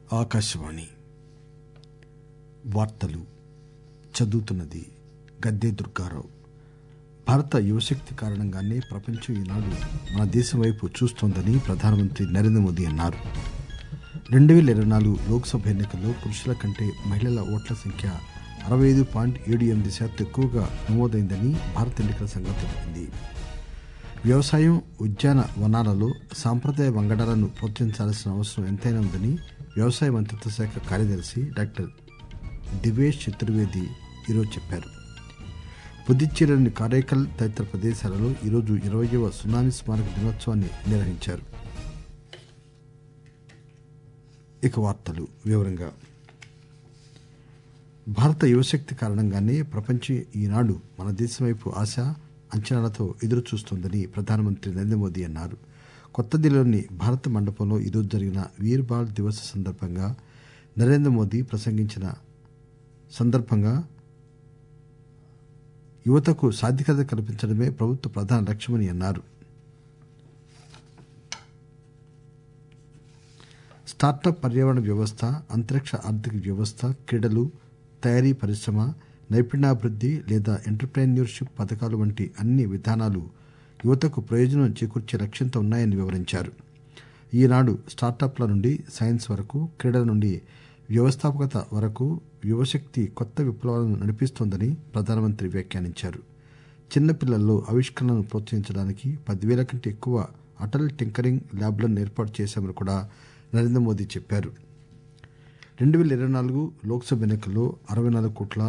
ఆకాశవాణి వార్తలు చదువుతున్నది గద్దె దుర్గారావు భారత యువశక్తి కారణంగానే ప్రపంచం ఈనాడు మన దేశం వైపు చూస్తోందని ప్రధానమంత్రి నరేంద్ర మోదీ అన్నారు రెండు పేల ఇరవై నాలుగు లోక్సభ ఎన్నికల్లో పురుషుల కంటే మహిళల ఓట్ల సంఖ్య అరవై ఐదు పాయింట్ ఏడు ఎనిమిది శాతం ఎక్కువగా నమోదైందని భారత ఎన్నికల సంఘం తెలిపింది వ్యవసాయం ఉద్యాన వనాలలో సాంప్రదాయ వంగడాలను ప్రోత్సహించాల్సిన అవసరం ఎంతైనా ఉందని వ్యవసాయ మంత్రిత్వ శాఖ కార్యదర్శి డాక్టర్ దివేష్ చతుర్వేది ఈరోజు చెప్పారు పుదుచ్చేరిలోని కారైకల్ తదితర ప్రదేశాలలో ఈరోజు ఇరవయవ సునామీ స్మారక దినోత్సవాన్ని నిర్వహించారు ఇక వార్తలు వివరంగా భారత యువశక్తి కారణంగానే ప్రపంచం ఈనాడు మన దేశం వైపు ఆశ అంచనాలతో ఎదురు చూస్తోందని ప్రధానమంత్రి నరేంద్ర మోదీ అన్నారు కొత్త ఢిల్లీలోని భారత మండపంలో ఈరోజు జరిగిన వీర్ బాల్ దివస్ సందర్భంగా నరేంద్ర మోదీ ప్రసంగించిన సందర్భంగా యువతకు సాధికారత కల్పించడమే ప్రభుత్వ ప్రధాన లక్ష్యమని అన్నారు స్టార్టప్ పర్యావరణ వ్యవస్థ అంతరిక్ష ఆర్థిక వ్యవస్థ క్రీడలు తయారీ పరిశ్రమ నైపుణ్యాభివృద్ది లేదా ఎంటర్ప్రెన్యూర్షిప్ పథకాలు వంటి అన్ని విధానాలు యువతకు ప్రయోజనం చేకూర్చే లక్ష్యంతో ఉన్నాయని వివరించారు ఈనాడు స్టార్టప్ల నుండి సైన్స్ వరకు క్రీడల నుండి వ్యవస్థాపకత వరకు యువశక్తి కొత్త విప్లవాలను నడిపిస్తోందని ప్రధానమంత్రి వ్యాఖ్యానించారు చిన్నపిల్లల్లో ఆవిష్కరణలను ప్రోత్సహించడానికి పదివేల కంటే ఎక్కువ అటల్ టింకరింగ్ ల్యాబ్లను ఏర్పాటు చేశామని కూడా నరేంద్ర మోదీ చెప్పారు రెండు పేల ఇరవై నాలుగు లోక్సభ ఎన్నికల్లో అరవై నాలుగు కోట్ల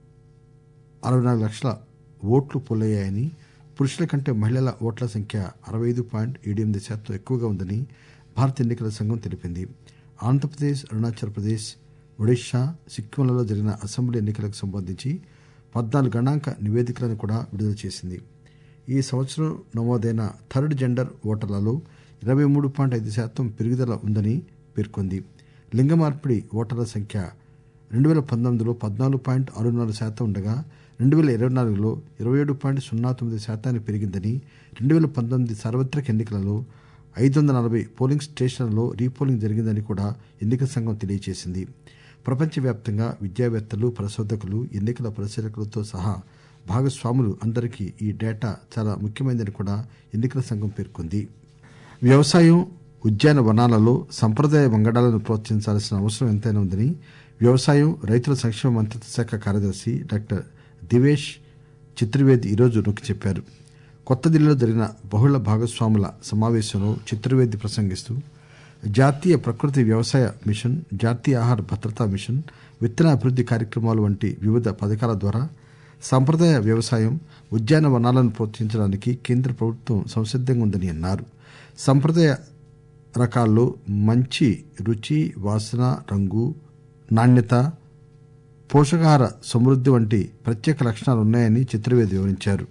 అరవై నాలుగు లక్షల ఓట్లు పోలయ్యాయని పురుషుల కంటే మహిళల ఓట్ల సంఖ్య అరవై ఐదు పాయింట్ ఏడు ఎనిమిది శాతం ఎక్కువగా ఉందని భారత ఎన్నికల సంఘం తెలిపింది ఆంధ్రప్రదేశ్ అరుణాచల్ ప్రదేశ్ ఒడిశా సిక్కింలలో జరిగిన అసెంబ్లీ ఎన్నికలకు సంబంధించి పద్నాలుగు గణాంక నివేదికలను కూడా విడుదల చేసింది ఈ సంవత్సరం నమోదైన థర్డ్ జెండర్ ఓటర్లలో ఇరవై మూడు పాయింట్ ఐదు శాతం పెరుగుదల ఉందని పేర్కొంది లింగ మార్పిడి ఓటర్ల సంఖ్య రెండు వేల పంతొమ్మిదిలో పద్నాలుగు పాయింట్ ఆరు నాలుగు శాతం ఉండగా రెండు వేల ఇరవై నాలుగులో ఇరవై ఏడు పాయింట్ సున్నా తొమ్మిది శాతానికి పెరిగిందని రెండు వేల పంతొమ్మిది సార్వత్రిక ఎన్నికలలో ఐదు వందల నలభై పోలింగ్ స్టేషన్లలో రీపోలింగ్ జరిగిందని కూడా ఎన్నికల సంఘం తెలియజేసింది ప్రపంచవ్యాప్తంగా విద్యావేత్తలు పరిశోధకులు ఎన్నికల పరిశీలకులతో సహా భాగస్వాములు అందరికీ ఈ డేటా చాలా ముఖ్యమైనదని కూడా ఎన్నికల సంఘం పేర్కొంది వ్యవసాయం ఉద్యాన వనాలలో సంప్రదాయ వంగడాలను ప్రోత్సహించాల్సిన అవసరం ఎంతైనా ఉందని వ్యవసాయం రైతుల సంక్షేమ మంత్రిత్వ శాఖ కార్యదర్శి డాక్టర్ దివేష్ చిత్రవేది ఈరోజు నొక్కి చెప్పారు కొత్త ఢిల్లీలో జరిగిన బహుళ భాగస్వాముల సమావేశంలో చిత్రవేది ప్రసంగిస్తూ జాతీయ ప్రకృతి వ్యవసాయ మిషన్ జాతీయ ఆహార భద్రతా మిషన్ విత్తన అభివృద్ది కార్యక్రమాలు వంటి వివిధ పథకాల ద్వారా సంప్రదాయ వ్యవసాయం ఉద్యాన వనాలను ప్రోత్సహించడానికి కేంద్ర ప్రభుత్వం సంసిద్దంగా ఉందని అన్నారు సంప్రదాయ రకాల్లో మంచి రుచి వాసన రంగు నాణ్యత పోషకాహార సమృద్ది వంటి ప్రత్యేక లక్షణాలు ఉన్నాయని చిత్రవేది వివరించారు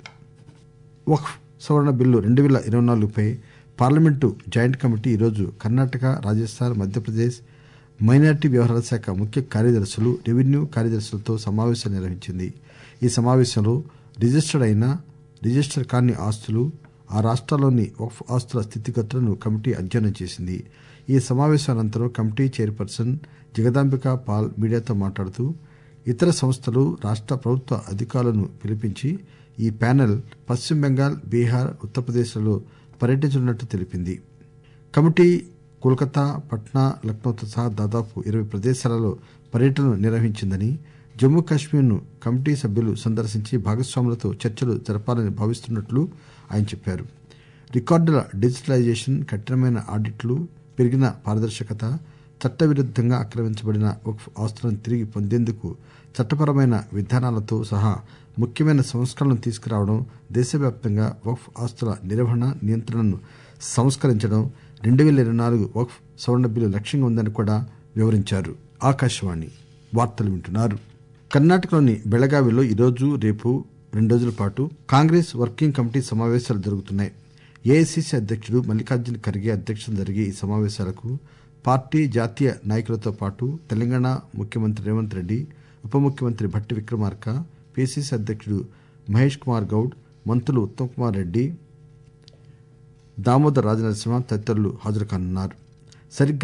వక్ఫ్ సవరణ బిల్లు రెండు వేల ఇరవై నాలుగుపై పార్లమెంటు జాయింట్ కమిటీ ఈరోజు కర్ణాటక రాజస్థాన్ మధ్యప్రదేశ్ మైనార్టీ వ్యవహారాల శాఖ ముఖ్య కార్యదర్శులు రెవెన్యూ కార్యదర్శులతో సమావేశం నిర్వహించింది ఈ సమావేశంలో రిజిస్టర్డ్ అయిన రిజిస్టర్ కాని ఆస్తులు ఆ రాష్ట్రాల్లోని వక్ఫ్ ఆస్తుల స్థితిగతులను కమిటీ అధ్యయనం చేసింది ఈ సమావేశం అనంతరం కమిటీ చైర్పర్సన్ జగదాంబిక పాల్ మీడియాతో మాట్లాడుతూ ఇతర సంస్థలు రాష్ట ప్రభుత్వ అధికారులను పిలిపించి ఈ ప్యానెల్ పశ్చిమ బెంగాల్ బీహార్ ఉత్తరప్రదేశ్లలో పర్యటించనున్నట్టు తెలిపింది కమిటీ కోల్కతా పట్నా లక్నోతో సహా దాదాపు ఇరవై ప్రదేశాలలో పర్యటనలు నిర్వహించిందని జమ్మూ కాశ్మీర్ను కమిటీ సభ్యులు సందర్శించి భాగస్వాములతో చర్చలు జరపాలని భావిస్తున్నట్లు ఆయన చెప్పారు రికార్డుల డిజిటలైజేషన్ కఠినమైన ఆడిట్లు పెరిగిన పారదర్శకత చట్టవిరుద్దంగా ఆక్రమించబడిన వక్ఫ్ ఆస్తులను తిరిగి పొందేందుకు చట్టపరమైన విధానాలతో సహా ముఖ్యమైన సంస్కరణలు తీసుకురావడం దేశవ్యాప్తంగా వక్ఫ్ ఆస్తుల నిర్వహణ నియంత్రణను సంస్కరించడం రెండు వేల ఇరవై నాలుగు వక్ఫ్ సవరణ బిల్లు లక్ష్యంగా ఉందని కూడా వివరించారు ఆకాశవాణి వార్తలు వింటున్నారు కర్ణాటకలోని బెళగావిలో ఈరోజు రేపు రెండు రోజుల పాటు కాంగ్రెస్ వర్కింగ్ కమిటీ సమావేశాలు జరుగుతున్నాయి ఏఐసిసి అధ్యక్షుడు మల్లికార్జున ఖర్గే అధ్యక్షతన జరిగే ఈ సమావేశాలకు పార్టీ జాతీయ నాయకులతో పాటు తెలంగాణ ముఖ్యమంత్రి రేవంత్ రెడ్డి ఉప ముఖ్యమంత్రి భట్టి విక్రమార్క పిసిసి అధ్యక్షుడు మహేష్ కుమార్ గౌడ్ మంత్రులు ఉత్తమ్ కుమార్ రెడ్డి దామోదర్ రాజనరసింహ తదితరులు హాజరు కానున్నారు సరిగ్గా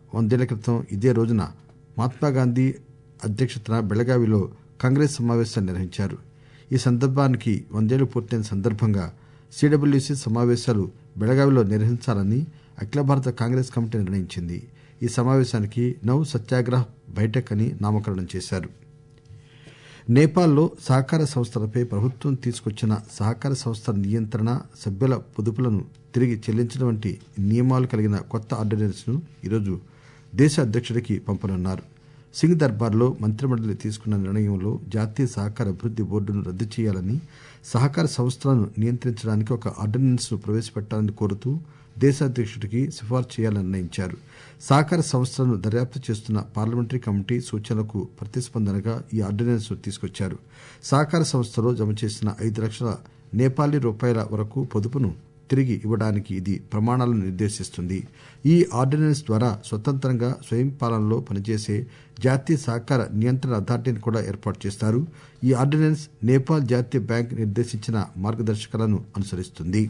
వందేళ్ల క్రితం ఇదే రోజున మహాత్మాగాంధీ అధ్యక్షతన బెళగావిలో కాంగ్రెస్ సమావేశాలు నిర్వహించారు ఈ సందర్భానికి వందేళ్లు పూర్తయిన సందర్భంగా సిడబ్ల్యూసి సమావేశాలు బెళగావిలో నిర్వహించాలని అఖిల భారత కాంగ్రెస్ కమిటీ నిర్ణయించింది ఈ సమావేశానికి నవ్ సత్యాగ్రహ్ బైఠక్ అని నామకరణం చేశారు నేపాల్లో సహకార సంస్థలపై ప్రభుత్వం తీసుకొచ్చిన సహకార సంస్థల నియంత్రణ సభ్యుల పొదుపులను తిరిగి చెల్లించడం వంటి నియమాలు కలిగిన కొత్త ఆర్డినెన్స్ ను ఈరోజు దేశ అధ్యక్షుడికి పంపనున్నారు సింగ్ దర్బార్లో మంత్రిమండలి తీసుకున్న నిర్ణయంలో జాతీయ సహకార అభివృద్ది బోర్డును రద్దు చేయాలని సహకార సంస్థలను నియంత్రించడానికి ఒక ఆర్డినెన్స్ ను ప్రవేశపెట్టాలని కోరుతూ దేశాధ్యక్షుడికి సిఫార్సు చేయాలని నిర్ణయించారు సహకార సంస్థలను దర్యాప్తు చేస్తున్న పార్లమెంటరీ కమిటీ సూచనలకు ప్రతిస్పందనగా ఈ ఆర్డినెన్స్ ను తీసుకొచ్చారు సహకార సంస్థలో జమ చేసిన ఐదు లక్షల నేపాలీ రూపాయల వరకు పొదుపును తిరిగి ఇవ్వడానికి ఇది ప్రమాణాలను నిర్దేశిస్తుంది ఈ ఆర్డినెన్స్ ద్వారా స్వతంత్రంగా స్వయం పాలనలో పనిచేసే జాతీయ సహకార నియంత్రణ అథారిటీని కూడా ఏర్పాటు చేస్తారు ఈ ఆర్డినెన్స్ నేపాల్ జాతీయ బ్యాంక్ నిర్దేశించిన మార్గదర్శకాలను అనుసరిస్తుంది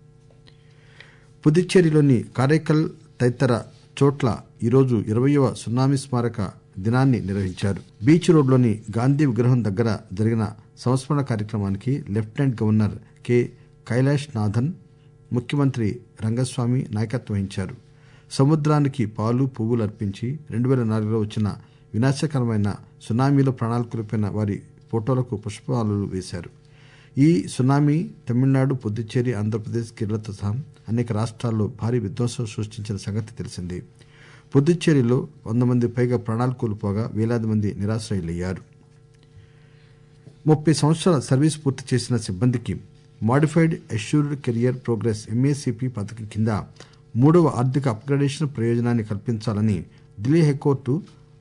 పుదుచ్చేరిలోని కారైకల్ తదితర చోట్ల ఈరోజు ఇరవయవ సునామీ స్మారక దినాన్ని నిర్వహించారు బీచ్ రోడ్లోని గాంధీ విగ్రహం దగ్గర జరిగిన సంస్మరణ కార్యక్రమానికి lieutenant governor K Kailash Nathan ముఖ్యమంత్రి రంగస్వామి నాయకత్వం వహించారు సముద్రానికి పాలు పువ్వులు అర్పించి రెండు పేల నాలుగులో వచ్చిన వినాశకరమైన సునామీలో ప్రాణాలు కోల్పోయిన వారి ఫోటోలకు పుష్పమాలలు వేశారు ఈ సునామీ తమిళనాడు పుదుచ్చేరి ఆంధ్రప్రదేశ్ కేరళతో సహా అనేక రాష్ట్రాల్లో భారీ విధ్వంసం సృష్టించిన సంగతి తెలిసిందే పుదుచ్చేరిలో వంద మంది పైగా ప్రాణాలు కోల్పోగా వేలాది మంది నిరాశ్రయులయ్యారు ముప్పై సంవత్సరాల సర్వీస్ పూర్తి చేసిన సిబ్బందికి modified assured career progress MACP పథకం కింద మూడవ ఆర్థిక అప్గ్రేడేషన్ ప్రయోజనాన్ని కల్పించాలని ఢిల్లీ హైకోర్టు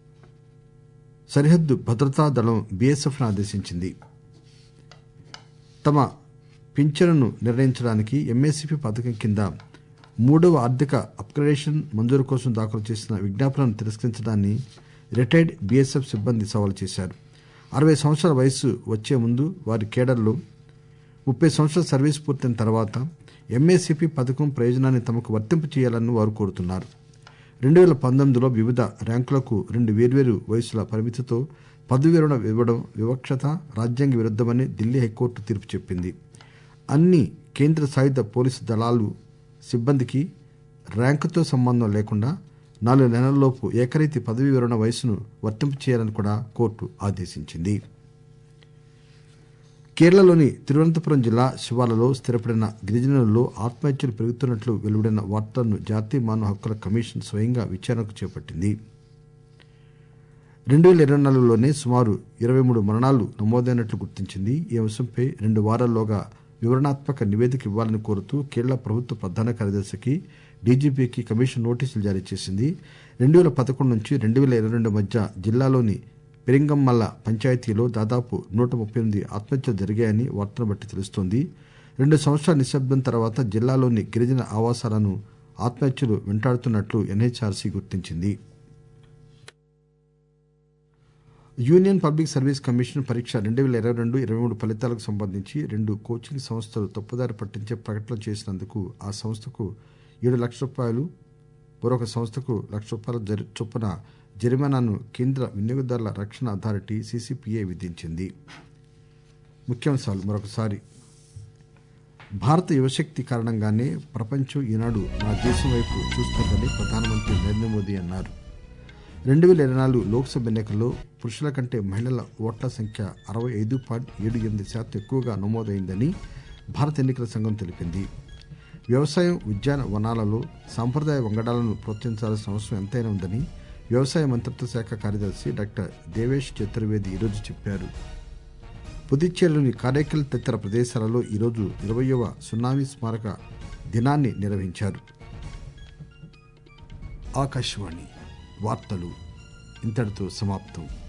సరిహద్దు భద్రతా దళం బీఎస్ఎఫ్ను ఆదేశించింది తమ పింఛనును నిర్ణయించడానికి ఎంఏసిపి పథకం కింద మూడవ ఆర్థిక అప్గ్రేడేషన్ మంజూరు కోసం దాఖలు చేసిన విజ్ఞాపనను తిరస్కరించడాన్ని రిటైర్డ్ బీఎస్ఎఫ్ సిబ్బంది సవాల్ చేశారు అరవై సంవత్సరాల వయస్సు వచ్చే ముందు వారి కేడర్లో ముప్పై సంవత్సరాల సర్వీస్ పూర్తయిన తర్వాత ఎంఏసిపి పథకం ప్రయోజనాన్ని తమకు వర్తింపు చేయాలని వారు కోరుతున్నారు రెండు వేల పంతొమ్మిదిలో వివిధ ర్యాంకులకు రెండు వేర్వేరు వయసుల పరిమితితో పదవి విరమణ ఇవ్వడం వివక్షత రాజ్యాంగ విరుద్దమని ఢిల్లీ హైకోర్టు తీర్పు చెప్పింది అన్ని కేంద్ర సాయుధ పోలీసు దళాలు సిబ్బందికి ర్యాంకుతో సంబంధం లేకుండా నాలుగు నెలల్లోపు ఏకరీతి పదవీ విరమణ వయసును వర్తింపు చేయాలని కూడా కోర్టు ఆదేశించింది కేరళలోని తిరువనంతపురం జిల్లా శివార్లలో స్థిరపడిన గిరిజనులలో ఆత్మహత్యలు పెరుగుతున్నట్లు వెలువడిన వార్తలను జాతీయ మానవ హక్కుల కమిషన్ స్వయంగా విచారణకు చేపట్టింది రెండు వేల ఇరవై నాలుగులోనే సుమారు ఇరవై మూడు మరణాలు నమోదైనట్లు గుర్తించింది ఈ అంశంపై రెండు వారాల్లోగా వివరణాత్మక నివేదిక ఇవ్వాలని కోరుతూ కేరళ ప్రభుత్వ ప్రధాన కార్యదర్శికి డీజీపీకి కమిషన్ నోటీసులు జారీ చేసింది రెండు వేల పదకొండు నుంచి రెండు వేల ఇరవై రెండు మధ్య జిల్లాలోని పెరింగమ్మల్ల పంచాయతీలో దాదాపు నూట ముప్పై ఎనిమిది ఆత్మహత్యలు జరిగాయని వార్తను బట్టి తెలుస్తోంది రెండు సంవత్సరాల నిశ్శబ్దం తర్వాత జిల్లాలోని గిరిజన ఆవాసాలను ఆత్మహత్యలు వెంటాడుతున్నట్లు ఎన్హెచ్ఆర్సీ గుర్తించింది యూనియన్ పబ్లిక్ సర్వీస్ కమిషన్ పరీక్ష రెండు వేల ఇరవై రెండు ఇరవై మూడు ఫలితాలకు సంబంధించి రెండు కోచింగ్ సంస్థలు తప్పుదారి పట్టించే ప్రకటనలు చేసినందుకు ఆ సంస్థకు ఏడు లక్షల రూపాయలు మరొక సంస్థకు లక్ష రూపాయల జరి చొప్పున జరిమానాను కేంద్ర వినియోగదారుల రక్షణ అథారిటీ సీసీపీఏ విధించింది ముఖ్యాంశాలు మరొకసారి భారత యువశక్తి కారణంగానే ప్రపంచం ఈనాడు నా దేశం వైపు చూస్తోందని ప్రధానమంత్రి నరేంద్ర మోదీ అన్నారు రెండు వేల ఇరవై నాలుగు లోక్సభ ఎన్నికల్లో పురుషుల కంటే మహిళల ఓట్ల సంఖ్య అరవై ఐదు పాయింట్ ఏడు ఎనిమిది శాతం ఎక్కువగా నమోదైందని భారత ఎన్నికల సంఘం తెలిపింది వ్యవసాయం ఉద్యాన వనాలలో సాంప్రదాయ వంగడాలను ప్రోత్సహించాల్సిన అవసరం ఎంతైనా ఉందని వ్యవసాయ మంత్రిత్వ శాఖ కార్యదర్శి డాక్టర్ దేవేష్ చతుర్వేది ఈరోజు చెప్పారు పుదుచ్చేరిలోని కారైకల్ తదితర ప్రదేశాలలో ఈరోజు ఇరవయవ సునామీ స్మారక దినాన్ని నిర్వహించారు ఆకాశవాణి వార్తలు ఇంతటితో సమాప్తం